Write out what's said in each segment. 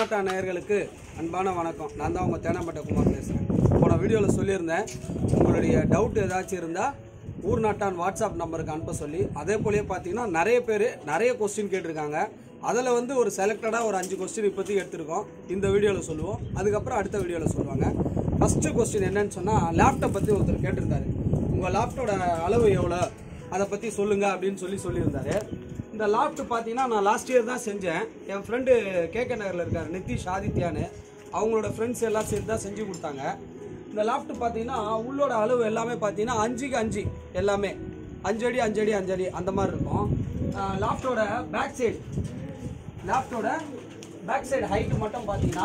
ஊர்நாட்டா நேயர்களுக்கு அன்பான வணக்கம் நான் தான் உங்கள் தேனாம்பட்ட குமார் பேசுகிறேன் போன வீடியோவில் சொல்லியிருந்தேன் உங்களுடைய டவுட் ஏதாச்சும் இருந்தால் ஊர்நாட்டான் வாட்ஸ்அப் நம்பருக்கு அனுப்ப சொல்லி அதே போலயே பார்த்தீங்கன்னா நிறைய பேர் நிறைய கொஸ்டின் கேட்டிருக்காங்க அதில் வந்து ஒரு செலக்டடாக ஒரு அஞ்சு கொஸ்டின் இப்போதைக்கு எடுத்திருக்கோம் இந்த வீடியோவில் சொல்லுவோம் அதுக்கப்புறம் அடுத்த வீடியோவில் சொல்லுவாங்க ஃபஸ்ட்டு கொஸ்டின் என்னன்னு சொன்னால் லேப்டாப் பற்றி ஒருத்தர் கேட்டிருந்தாரு உங்கள் லேப்டாப்போட அளவு எவ்வளோ அதை பற்றி சொல்லுங்க அப்படின்னு சொல்லி சொல்லியிருந்தாரு இந்த லாஃப்ட் பார்த்தீங்கன்னா நான் லாஸ்ட் இயர் தான் செஞ்சேன் என் ஃப்ரெண்டு கேகே நகரில் இருக்கார் நிதிஷ் ஆதித்யான்னு அவங்களோட ஃப்ரெண்ட்ஸ் எல்லாம் சேர்த்து தான் செஞ்சு கொடுத்தாங்க இந்த லாஃப்ட் பார்த்தீங்கன்னா உள்ளோட அளவு எல்லாமே பார்த்தீங்கன்னா அஞ்சுக்கு அஞ்சு எல்லாமே அஞ்சடி அஞ்சடி அஞ்சடி அந்த மாதிரி இருக்கும் லாஃப்டோட பேக் சைடு லாஃப்டோட பேக் சைடு ஹைட்டு மட்டும் பார்த்தீங்கன்னா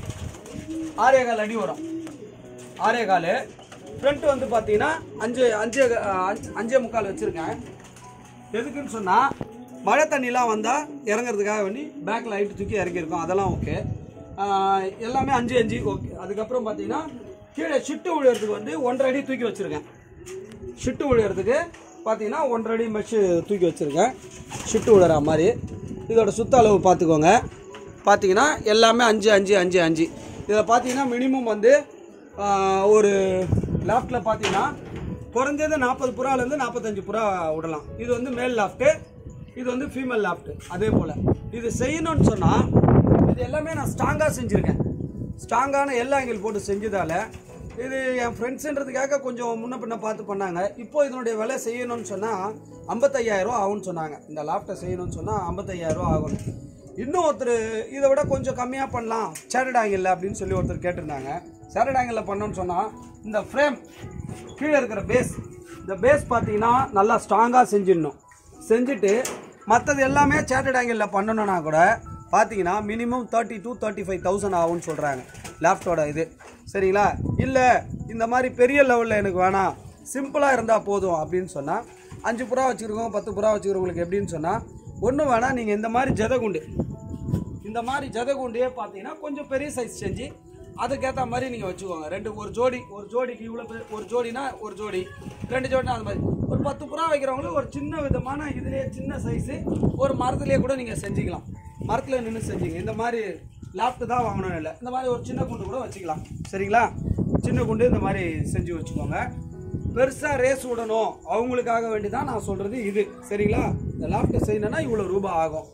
ஆறே கால் அடி வரும் ஆறே கால் ஃப்ரண்ட் வந்து பார்த்தீங்கன்னா அஞ்சு அஞ்சு அஞ்சு- அஞ்சே முக்கால் வச்சுருக்கேன் எதுக்குன்னு சொன்னால் மழை தண்ணிலாம் வந்தால் இறங்குறதுக்காக வேண்டி பேக்கில் லைட்டு தூக்கி இறக்கியிருக்கோம் அதெல்லாம் ஓகே எல்லாமே அஞ்சு அஞ்சு ஓகே அதுக்கப்புறம் பார்த்தீங்கன்னா கீழே ஷிட்டு விழுறதுக்கு வந்து ஒன்றரை அடி தூக்கி வச்சுருக்கேன் ஷிட்டு விழுறதுக்கு பார்த்தீங்கன்னா ஒன்றரை அடி மெஷு தூக்கி வச்சுருக்கேன் ஷிட்டு விழுற மாதிரி இதோட சுத்த அளவு பார்த்துக்கோங்க பார்த்தீங்கன்னா எல்லாமே அஞ்சு அஞ்சு அஞ்சு அஞ்சு இதில் பார்த்தீங்கன்னா மினிமம் வந்து ஆஹ், ஒரு லாஃப்டில் பார்த்தீங்கன்னா குறைஞ்சது நாற்பது புறாலேருந்து நாற்பத்தஞ்சு புறா விடலாம் இது வந்து மேல் லாஃப்ட்டு இது வந்து ஃபீமேல் லாஃப்ட்டு அதே போல் இது செய்யணும்னு சொன்னால் இது எல்லாமே நான் ஸ்ட்ராங்காக செஞ்சுருக்கேன் ஸ்ட்ராங்கான எல்லா ஆங்கிள் போட்டு செஞ்சதால இது என் ஃப்ரெண்ட்ஸுன்றதுக்காக கொஞ்சம் முன்ன பின்ன பார்த்து பண்ணாங்க இப்போ இதனுடைய விலை செய்யணும்னு சொன்னால் ஐம்பத்தையாயிரம் ஆகும்னு சொன்னாங்க இந்த லாஃப்ட்டை செய்யணும்னு சொன்னால் ஐம்பத்தையாயிரம் ஆகும் இன்னும் ஒருத்தர் இதை விட கொஞ்சம் கம்மியாக பண்ணலாம் சேட்டட் ஆங்கிள் அப்படின்னு சொல்லி ஒருத்தர் கேட்டிருந்தாங்க சேட்டட் ஆங்கிளில் பண்ணோன்னு சொன்னால் இந்த ஃப்ரேம் கீழே இருக்கிற பேஸ் இந்த பேஸ் பார்த்தீங்கன்னா நல்லா ஸ்ட்ராங்காக செஞ்சிடணும் செஞ்சுட்டு மற்றது எல்லாமே சேட்டட் ஆங்கிளில் பண்ணணும்னா கூட பார்த்தீங்கன்னா minimum thirty to thirty five thousand ஆகும்னு சொல்கிறாங்க லேப்டாப்போட இது சரிங்களா இல்லை இந்த மாதிரி பெரிய லெவலில் எனக்கு வேணாம் சிம்பிளாக இருந்தால் போதும் அப்படின்னு சொன்னால் அஞ்சு புறா வச்சுருக்கோம் பத்து புறா வச்சுக்கிறவங்களுக்கு எப்படின்னு சொன்னால் ஒன்றும் வேணாம் நீங்கள் இந்த மாதிரி ஜதகுண்டு இந்த மாதிரி ஜதகுண்டியே பார்த்தீங்கன்னா கொஞ்சம் பெரிய சைஸ் செஞ்சு அதுக்கேற்ற மாதிரி நீங்கள் வச்சுக்கோங்க ரெண்டு ஒரு ஜோடி ஒரு ஜோடிக்கு இவ்வளோ பெரிய ஒரு ஜோடினா ஒரு ஜோடி ரெண்டு ஜோடினா அது மாதிரி ஒரு பத்து புறா வைக்கிறவங்களுக்கு ஒரு சின்ன விதமான இதுலேயே சின்ன சைஸு ஒரு மரத்துலேயே கூட நீங்கள் செஞ்சுக்கலாம் மரத்தில் நின்று செஞ்சீங்க இந்த மாதிரி லேப்டு தான் வாங்கணும் இல்லை இந்த மாதிரி ஒரு சின்ன குண்டு கூட வச்சுக்கலாம் சரிங்களா சின்ன குண்டு இந்த மாதிரி செஞ்சு வச்சுக்கோங்க பெருசாக ரேஸ் விடணும் அவங்களுக்காக வேண்டி தான் நான் சொல்கிறது இது சரிங்களா இந்த லேப்டு செய்யணும்னா இவ்வளோ ரூபாய் ஆகும்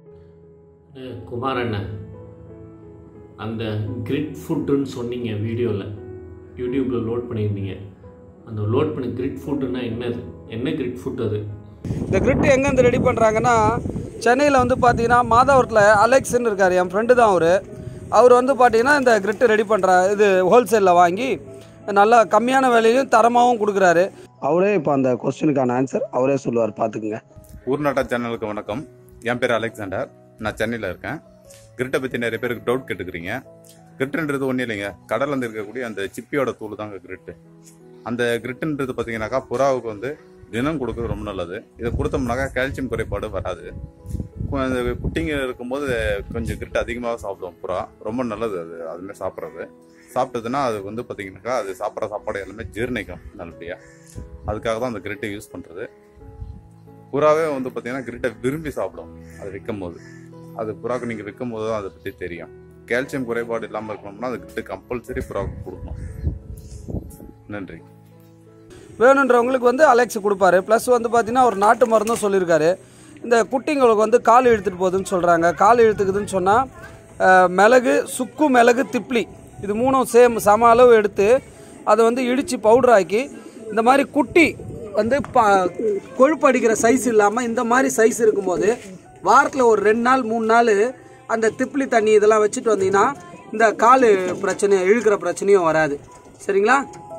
அஹ் குமார் அண்ணன் அந்த கிரிட் ஃபுட்டுன்னு சொன்னீங்க வீடியோவில் யூடியூப்பில் லோட் பண்ணியிருந்தீங்க அந்த லோட் பண்ணி கிரிட் ஃபுட்டுன்னா என்னது என்ன கிரிட் ஃபுட் அது இந்த கிரிட் எங்கேருந்து ரெடி பண்ணுறாங்கன்னா சென்னையில் வந்து பார்த்தீங்கன்னா மாதாவரத்தில் அலெக்ஸ்ன்னு இருக்கார் என் ஃப்ரெண்டு தான் அவர் அவர் வந்து பார்த்தீங்கன்னா இந்த கிரிட்டு ரெடி பண்ணுற இது ஹோல்சேலில் வாங்கி நல்லா கம்மியான விலையிலும் தரமாகவும் கொடுக்குறாரு அவரே இப்போ அந்த கொஸ்டினுக்கான ஆன்சர் அவரே சொல்லுவார் பார்த்துக்குங்க ஊர்நாட்டா சேனலுக்கு வணக்கம் என் பேர் அலெக்சாண்டர் நான் சென்னையில் இருக்கேன் கிரிட்டை பற்றி நிறைய பேருக்கு டவுட் கேட்டுக்கிறீங்க கிரிட்டுன்றது ஒன்றும் இல்லைங்க கடல்ல இருக்கக்கூடிய அந்த சிப்பியோட தூள் தாங்க கிரிட்டு அந்த கிரிட்டுன்றது பார்த்தீங்கன்னாக்கா புறாவுக்கு வந்து தினம் கொடுக்குறது ரொம்ப நல்லது இதை கொடுத்தோம்னாக்கா கால்சியம் குறைபாடு வராது கு- அந்த குட்டிங்க இருக்கும்போது கொஞ்சம் கிரிட் அதிகமாக சாப்பிடுவோம் புறா ரொம்ப நல்லது அது அதுமாதிரி சாப்பிட்றது சாப்பிட்டதுன்னா அது வந்து பார்த்தீங்கன்னாக்கா அது சாப்பிட்ற சாப்பாடு எல்லாமே ஜீரணிக்கும் நல்லபடியாக அதுக்காக தான் அந்த கிரிட்டை யூஸ் பண்ணுறது புறாவே வந்து பார்த்தீங்கன்னா கிரிட்டை விரும்பி சாப்பிடும் அது விற்கும் போது அது புறாக்கு நீங்கள் விற்கும் போது தான் அதை பற்றி தெரியும் கால்சியம் குறைபாடு இல்லாமல் இருக்கணும்னா அது கிரிட்டு கம்பல்சரி புறாவுக்கு கொடுக்கணும் நன்றி வேணுன்றவங்களுக்கு வந்து அலெக்ஸ் கொடுப்பாரு ப்ளஸ் வந்து பார்த்தீங்கன்னா ஒரு நாட்டு மருந்தும் சொல்லியிருக்காரு இந்த குட்டிங்களுக்கு வந்து கால் இழுத்துட்டு போகுதுன்னு சொல்கிறாங்க கால் இழுத்துக்குதுன்னு சொன்னால் மிளகு சுக்கு மிளகு திப்ளி இது மூணும் சேம் சம அளவு எடுத்து அதை வந்து இடித்து பவுடர் ஆக்கி இந்த மாதிரி குட்டி வந்து பா கொழுப்பு அடிக்கிற சைஸ் இல்லாமல் இந்த மாதிரி சைஸ் இருக்கும்போது வாரத்தில் ஒரு ரெண்டு நாள் மூணு நாள் அந்த திப்ளி தண்ணி இதெல்லாம் வச்சுட்டு வந்தீங்கன்னா இந்த கால் பிரச்சனை இழுக்கிற பிரச்சனையும் வராது சரிங்களா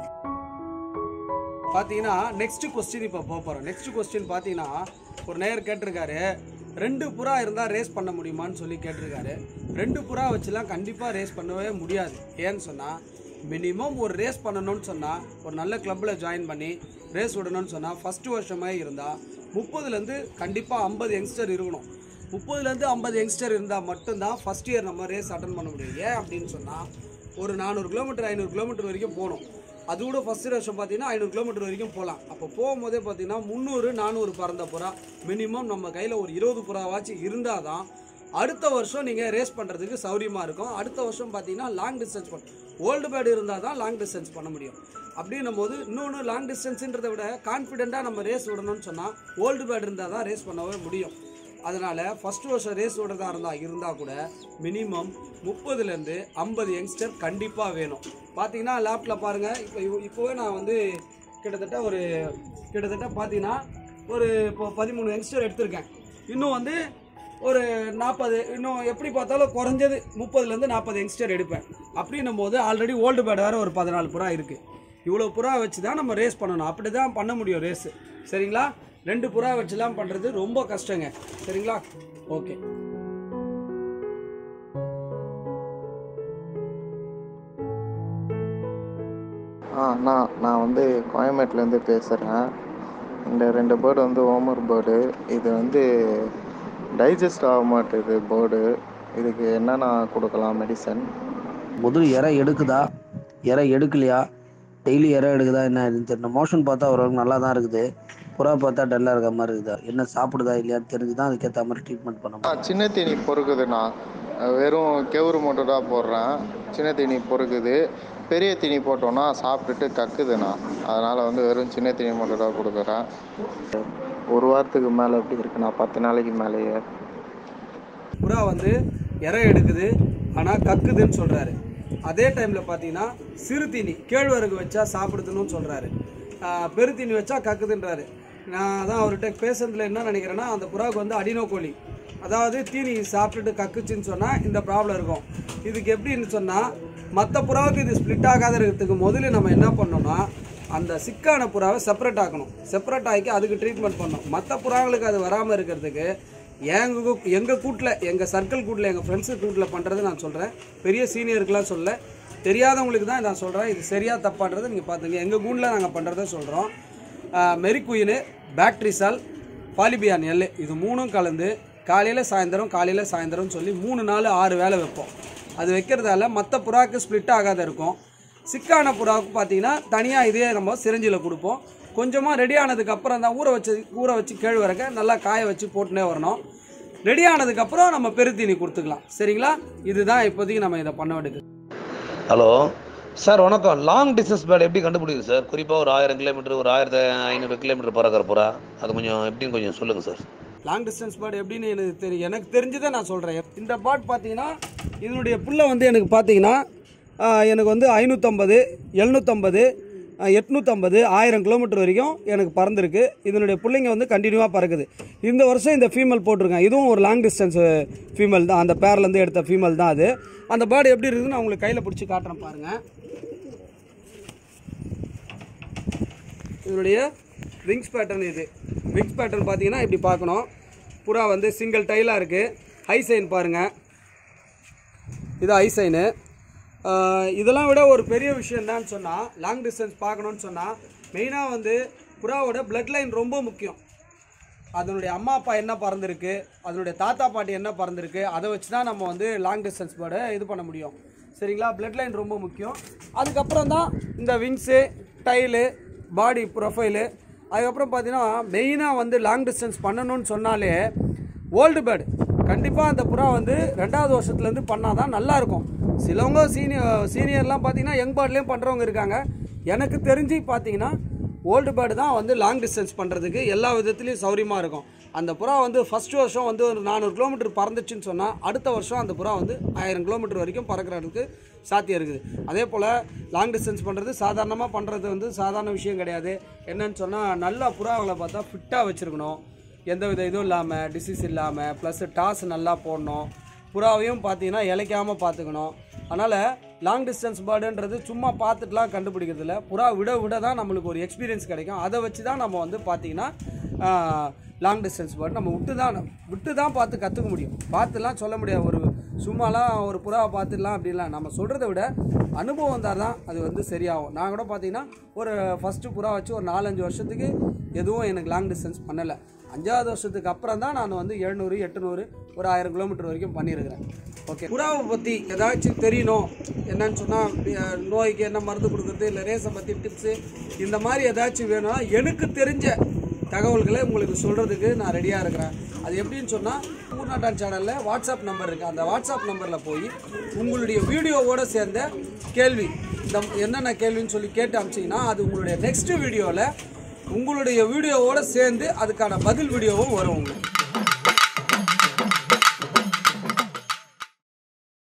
பார்த்தீங்கன்னா நெக்ஸ்ட் கொஸ்டின் இப்போ போக போகிறோம் நெக்ஸ்ட் கொஸ்டின் பார்த்தீங்கன்னா ஒரு நேயர் கேட்டிருக்காரு ரெண்டு புறா இருந்தால் ரேஸ் பண்ண முடியுமான்னு சொல்லி கேட்டிருக்காரு ரெண்டு புறா வச்சுலாம் கண்டிப்பாக ரேஸ் பண்ணவே முடியாது ஏன்னு சொன்னால் மினிமம் ஒரு ரேஸ் பண்ணணும்னு சொன்னால் ஒரு நல்ல கிளப்பில் ஜாயின் பண்ணி ரேஸ் விடணும்னு சொன்னால் ஃபஸ்ட்டு வருஷமே இருந்தால் முப்பதுலேருந்து கண்டிப்பாக ஐம்பது யங்ஸ்டர் இருக்கணும் முப்பதுலேருந்து ஐம்பது யங்ஸ்டர் இருந்தால் மட்டும்தான் ஃபஸ்ட் இயர் நம்ம ரேஸ் அட்டன் பண்ண முடியும் ஏன் அப்படின்னு சொன்னால் ஒரு நானூறு கிலோமீட்டர் ஐநூறு கிலோமீட்டர் வரைக்கும் போகணும் அது கூட ஃபஸ்ட் வருஷம் பார்த்தீங்கன்னா ஐநூறு கிலோமீட்டர் வரைக்கும் போகலாம் அப்போ போகும்போதே பார்த்தீங்கன்னா முந்நூறு நானூறு பறந்த புறா மினிமம் நம்ம கையில் ஒரு இருபது புறாவாச்சும் இருந்தால் தான் அடுத்த வருஷம் நீங்கள் ரேஸ் பண்ணுறதுக்கு சௌரியமாக இருக்கும் அடுத்த வருஷம் பார்த்தீங்கன்னா லாங் டிஸ்டன்ஸ் பண்ண ஓல்டு பேர்டு இருந்தால் தான் லாங் டிஸ்டன்ஸ் பண்ண முடியும் அப்படின்னும் போது இன்னொன்று லாங் டிஸ்டன்ஸுன்றதை விட கான்ஃபிடென்ட்டாக நம்ம ரேஸ் விடணும்னு சொன்னால் ஓல்டு பேர்டு இருந்தால் தான் ரேஸ் பண்ணவே முடியும் அதனால் ஃபஸ்ட் வருஷம் ரேஸ் விடுறதா இருந்தால் இருந்தால் கூட மினிமம் முப்பதுலேருந்து ஐம்பது யங்ஸ்டர் கண்டிப்பாக வேணும் பார்த்தீங்கன்னா லேப்டில் பாருங்கள் இப்போ இப்போவே நான் வந்து கிட்டத்தட்ட ஒரு கிட்டத்தட்ட பார்த்தீங்கன்னா ஒரு இப்போ பதிமூணு யங்ஸ்டர் எடுத்திருக்கேன் இன்னும் வந்து ஒரு நாற்பது இன்னும் எப்படி பார்த்தாலும் குறைஞ்சது முப்பதுலேருந்து நாற்பது யங்ஸ்டர் எடுப்பேன் அப்படின்னும் போது ஆல்ரெடி ஓல்டு பேட் வேறு ஒரு பதினாலு புறா இருக்குது இவ்வளோ புறா வச்சு தான் நம்ம ரேஸ் பண்ணணும் அப்படி தான் பண்ண முடியும் ரேஸு சரிங்களா ரெண்டு புறா வச்சுலாம் பண்ணுறது ரொம்ப கஷ்டங்க சரிங்களா ஓகே ஆ நான் நான் வந்து கோயம்பேட்டிலேருந்து பேசுகிறேன் இந்த ரெண்டு பேர்டு வந்து ஓமர் பேர்டு இது வந்து டைஜஸ்ட் ஆக மாட்டேது பேர்டு இதுக்கு என்னென்ன கொடுக்கலாம் மெடிசன் முதல் இறை எடுக்குதா இறை எடுக்கலையா டெய்லி இறை எடுக்குதா என்ன இதுன்னு தெரியல மோஷன் பார்த்தா ஓரளவுக்கு நல்லா தான் இருக்குது புறா பார்த்தா டல்லாக இருக்க மாதிரி இருக்குதா என்ன சாப்பிடுதா இல்லையான்னு தெரிஞ்சு தான் அதுக்கேற்ற மாதிரி ட்ரீட்மெண்ட் பண்ண ஆ முடியும் சின்ன தீனி பொறுக்குதுண்ணா வெறும் கெவுரு மட்டும் தான் போடுறேன் சின்ன தீனி பொறுக்குது பெரிய தீனி போட்டோன்னா சாப்பிட்டுட்டு கக்குதுண்ணா அதனால் வந்து வெறும் சின்ன தீனி மட்டும் தான் கொடுக்குறேன் ஒரு வாரத்துக்கு மேலே எப்படி இருக்குண்ணா பத்து நாளைக்கு மேலேயே புறா வந்து இறை எடுக்குது ஆனால் கக்குதுன்னு சொல்கிறாரு அதே டைமில் பார்த்தீங்கன்னா சிறு தீனி கேழ்வரகு வச்சா சாப்பிடுதுன்னு சொல்கிறாரு பெருத்தீனி வச்சா கக்குதுன்றாரு நான் தான் அவர்கிட்ட பேசுறதுல என்ன நினைக்கிறேன்னா அந்த புறாவுக்கு வந்து அடினோகோலி அதாவது தீனி சாப்பிட்டுட்டு கக்குச்சுன்னு சொன்னால் இந்த ப்ராப்ளம் இருக்கும் இதுக்கு எப்படின்னு சொன்னால் மற்ற புறாவுக்கு இது ஸ்ப்ளிட் ஆகாத இருக்கிறதுக்கு முதல்ல நம்ம என்ன பண்ணோம்னா அந்த சிக்கான புறாவை செப்பரேட் ஆக்கணும் செப்பரேட் ஆக்கி அதுக்கு ட்ரீட்மெண்ட் பண்ணணும் மற்ற புறாங்களுக்கு அது வராமல் இருக்கிறதுக்கு எங்க எங்கள் கூட்டில் எங்கள் சர்க்கிள் கூட்டில் எங்கள் ஃப்ரெண்ட்ஸு கூட்டில் பண்ணுறது நான் சொல்கிறேன் பெரிய சீனியருக்குலாம் சொல்ல தெரியாதவங்களுக்கு தான் நான் சொல்கிறேன் இது சரியாக தப்பான்றதை நீங்கள் பார்த்துங்க எங்கள் கூண்டில் நாங்கள் பண்ணுறத சொல்கிறோம் மெரிக்குயின் பேக்ட்ரிசால் பாலிபியான் எல் இது மூணும் கலந்து காலையில் சாயந்தரம் காலையில் சாயந்தரம் சொல்லி மூணு நாள் ஆறு வேலை வைப்போம் அது வைக்கிறதால மற்ற புறாக்கு ஸ்ப்ளிட் ஆகாத இருக்கும் சிக்கான புறாவுக்கு பார்த்தீங்கன்னா தனியாக இதே நம்ம சிரஞ்சில் கொடுப்போம் கொஞ்சமாக ரெடி ஆனதுக்கு அப்புறம் தான் ஊற வச்சு ஊற வச்சு கேழ்வரக நல்லா காய வச்சு போட்டுனே வரணும் ரெடி ஆனதுக்கப்புறம் நம்ம பெருத்தீனி கொடுத்துக்கலாம் சரிங்களா இதுதான் இப்போதைக்கு நம்ம இதை பண்ண வேண்டியது ஹலோ சார் வணக்கம் லாங் டிஸ்டன்ஸ் பேர்டு எப்படி கண்டுபிடிக்குது சார் குறிப்பாக ஒரு ஆயிரம் கிலோமீட்டர் ஒரு ஆயிரத்தி ஐநூறு கிலோமீட்டர் பறக்கிற புறா அது கொஞ்சம் எப்படின்னு கொஞ்சம் சொல்லுங்கள் சார் லாங் டிஸ்டன்ஸ் பேர்டு எப்படின்னு எனக்கு தெரியும் எனக்கு தெரிஞ்சதை நான் சொல்கிறேன் இந்த பேர்ட் பார்த்தீங்கன்னா இதனுடைய புல்லை வந்து எனக்கு பார்த்தீங்கன்னா ஆஹ், எனக்கு வந்து ஐநூற்றம்பது எழுநூற்றம்பது எட்நூற்றம்பது ஆயிரம் கிலோமீட்டர் வரைக்கும் எனக்கு பறந்துருக்கு இதனுடைய பிள்ளைங்க வந்து கண்டினியூவாக பறக்குது இந்த வருஷம் இந்த ஃபீமேல் போட்டிருக்கேன் இதுவும் ஒரு லாங் டிஸ்டன்ஸ் ஃபீமேல் தான் அந்த பேர்லேருந்து எடுத்த ஃபீமேல் தான் அது அந்த பேர்டு எப்படி இருக்குதுன்னு நான் உங்களுக்கு கையில் பிடிச்சி காட்டுறேன் பாருங்கள் இதனுடைய விங்ஸ் பேட்டர்ன் இது விங்ஸ் பேட்டர்ன் பார்த்தீங்கன்னா இப்படி பார்க்கணும் புறா வந்து சிங்கிள் டைலாக இருக்குது ஹை சைன் பாருங்கள் இது ஐ சைனு இதெல்லாம் விட ஒரு பெரிய விஷயம் என்னன்னு சொன்னால் லாங் டிஸ்டன்ஸ் பார்க்கணுன்னு சொன்னால் மெயினாக வந்து புறாவோட பிளட் லைன் ரொம்ப முக்கியம் அதனுடைய அம்மா அப்பா என்ன பறந்துருக்கு அதனுடைய தாத்தா பாட்டி என்ன பறந்துருக்கு அதை வச்சு தான் நம்ம வந்து லாங் டிஸ்டன்ஸ் பேர்டை இது பண்ண முடியும் சரிங்களா பிளட் லைன் ரொம்ப முக்கியம் அதுக்கப்புறம் தான் இந்த விங்ஸு டைலு பாடி ப்ரொஃபைலு அதுக்கப்புறம் பார்த்தீங்கன்னா மெயினாக வந்து லாங் டிஸ்டன்ஸ் பண்ணணும்னு சொன்னாலே ஓல்டு பேர்டு கண்டிப்பாக அந்த புறா வந்து ரெண்டாவது வருஷத்துலேருந்து பண்ணால் தான் நல்லாயிருக்கும் சிலவங்க சீனியர் சீனியர்லாம் பார்த்தீங்கன்னா யங் பேர்ட்லேயும் பண்ணுறவங்க இருக்காங்க எனக்கு தெரிஞ்சு பார்த்தீங்கன்னா ஓல்டு பேர்டு தான் வந்து லாங் டிஸ்டன்ஸ் பண்ணுறதுக்கு எல்லா விதத்துலேயும் சௌரியமாக இருக்கும் அந்த புறா வந்து ஃபஸ்ட் வருஷம் வந்து ஒரு நானூறு கிலோமீட்டர் பறந்துச்சுன்னு சொன்னால் அடுத்த வருஷம் அந்த புறா வந்து ஆயிரம் கிலோமீட்டர் வரைக்கும் பறக்கிறதுக்கு சாத்தியம் இருக்குது அதே போல் லாங் டிஸ்டன்ஸ் பண்ணுறது சாதாரணமாக பண்ணுறது வந்து சாதாரண விஷயம் கிடையாது என்னன்னு சொன்னால் நல்லா புறாங்களை பார்த்தா ஃபிட்டாக வச்சுருக்கணும் எந்த வித இதுவும் இல்லாமல் டிசீஸ் இல்லாமல் ப்ளஸ் டாஸ் நல்லா போடணும் புறாவையும் பார்த்தீங்கன்னா இலைக்காமல் பார்த்துக்கணும் அதனால் லாங் டிஸ்டன்ஸ் பேர்டுன்றது சும்மா பார்த்துட்டுலாம் கண்டுபிடிக்கிறது இல்ல புறா விட விட தான் நம்மளுக்கு ஒரு எக்ஸ்பீரியன்ஸ் கிடைக்கும் அதை வச்சு தான் நம்ம வந்து பார்த்தீங்கன்னா லாங் டிஸ்டன்ஸ் பேர்டு நம்ம விட்டு தான் விட்டு தான் பார்த்து கற்றுக்க முடியும் பார்த்துலாம் சொல்ல முடியாது ஒரு சும்மாலாம் ஒரு புறாவை பார்த்துடலாம் அப்படிலாம் நம்ம சொல்கிறத விட அனுபவம் வந்தால் தான் அது வந்து சரியாகும் நான் கூட பார்த்தீங்கன்னா ஒரு ஃபஸ்ட்டு புறா வச்சு ஒரு நாலஞ்சு வருஷத்துக்கு எதுவும் எனக்கு லாங் டிஸ்டன்ஸ் பண்ணலை அஞ்சாவது வருஷத்துக்கு அப்புறம் தான் நான் வந்து எழுநூறு எட்டுநூறு ஒரு ஆயிரம் கிலோமீட்டர் வரைக்கும் பண்ணியிருக்கிறேன் ஓகே புறாவை பற்றி ஏதாச்சும் தெரியணும் என்னன்னு சொன்னால் நோய்க்கு என்ன மருந்து கொடுக்குறது இல்லை ரேஸை பற்றி டிப்ஸு இந்த மாதிரி ஏதாச்சும் வேணும்னா எனக்கு தெரிஞ்ச தகவல்களை உங்களுக்கு சொல்கிறதுக்கு நான் ரெடியாக இருக்கிறேன் அது எப்படின்னு சொன்னால் ஊர்நாட்டான் சேனலில் வாட்ஸ்அப் நம்பர் இருக்குது அந்த வாட்ஸ்அப் நம்பரில் போய் உங்களுடைய வீடியோவோட சேர்ந்த கேள்வி இந்த என்னென்ன கேள்வின்னு சொல்லி கேட்டு அமிச்சிங்கன்னா அது உங்களுடைய நெக்ஸ்ட் வீடியோவில் உங்களுடைய வீடியோவோட சேர்ந்து அதுக்கான பதில் வீடியோவும் வரும் உங்களுக்கு